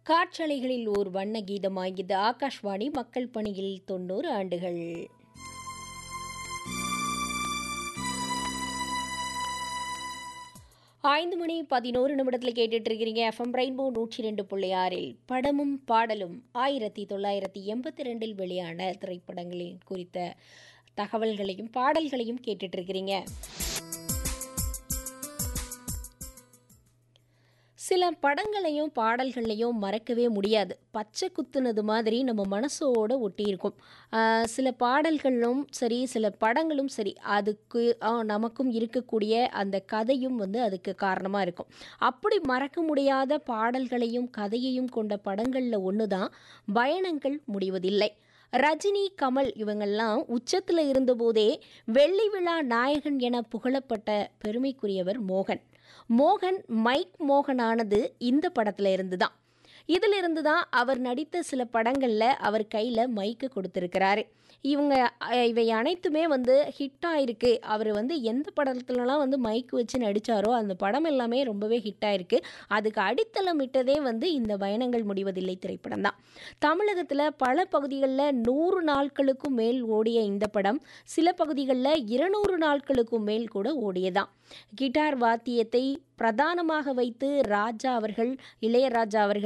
காற்றலைகளில் ஓர் வண்ண கீதமாகியது ஆகாஷ்வாணி மக்கள் பணியில் தொண்ணூறு ஆண்டுகள் ஐந்து மணி பதினோரு நிமிடத்தில் கேட்டுட்டு இருக்கிறீங்க எஃப்எம் ரெயின்போ நூற்றி ரெண்டு புள்ளி ஆறில் படமும் பாடலும் ஆயிரத்தி தொள்ளாயிரத்தி எண்பத்தி ரெண்டில் வெளியான திரைப்படங்களின் குறித்த தகவல்களையும் பாடல்களையும் கேட்டுட்டு இருக்கிறீங்க சில படங்களையும் பாடல்களையும் மறக்கவே முடியாது பச்சை குத்துனது மாதிரி நம்ம மனசோட ஒட்டி இருக்கும் ஆஹ் சில பாடல்களும் சரி சில படங்களும் சரி அதுக்கு ஆஹ் நமக்கும் இருக்கக்கூடிய அந்த கதையும் வந்து அதுக்கு காரணமாக இருக்கும் அப்படி மறக்க முடியாத பாடல்களையும் கதையையும் கொண்ட படங்களில் ஒன்று தான் பயணங்கள் முடிவதில்லை ரஜினி கமல் இவங்கெல்லாம் உச்சத்தில் இருந்தபோதே வெள்ளி விழா நாயகன் என புகழப்பட்ட பெருமைக்குரியவர் மோகன் மோகன் மைக் மோகன் ஆனது இந்த படத்தில் இருந்து தான் இதிலிருந்து தான் அவர் நடித்த சில படங்களில் அவர் கையில் மைக்கு கொடுத்துருக்கிறாரு இவங்க அஹ், இவை அனைத்துமே வந்து ஹிட் ஆயிருக்கு அவர் வந்து எந்த படத்துலலாம் வந்து மைக்கு வச்சு நடித்தாரோ அந்த படம் எல்லாமே ரொம்பவே ஹிட் ஆயிருக்கு அதுக்கு அடித்தளம் இட்டதே வந்து இந்த பயணங்கள் முடிவதில்லை திரைப்படம் தான் தமிழகத்தில் பல பகுதிகளில் நூறு நாட்களுக்கும் மேல் ஓடிய இந்த படம் சில பகுதிகளில் இருநூறு நாட்களுக்கும் மேல் கூட ஓடியதான் கிட்டார் வாத்தியத்தை பிரதானமாக வைத்து ராஜா அவர்கள் இளையராஜா அவர்கள்